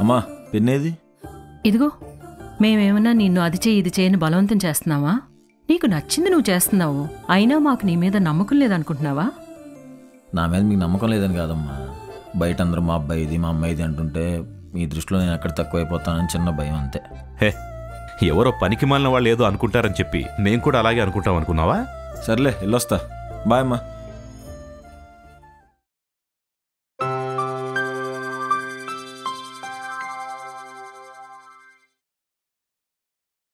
అమ్మా పెన్నేది ఇదిగో మేమేమన్నా నిన్ను అది చేయి ఇది చేయని బలవంతం చేస్తున్నావా నీకు నచ్చింది నువ్వు చేస్తున్నావు అయినా మాకు నీ మీద నమ్మకం లేదనుకుంటున్నావా నా మీద మీకు నమ్మకం లేదని కాదమ్మా బయట అందరూ మా అబ్బాయిది మా అమ్మాయిది అంటుంటే మీ దృష్టిలో నేను ఎక్కడ తక్కువైపోతానని చిన్న భయం అంతే హే ఎవరో పనికి మాలిన వాళ్ళు ఏదో అనుకుంటారని చెప్పి నేను కూడా అలాగే అనుకుంటాం అనుకున్నావా సర్లే వెళ్ళొస్తా బాయ్ అమ్మా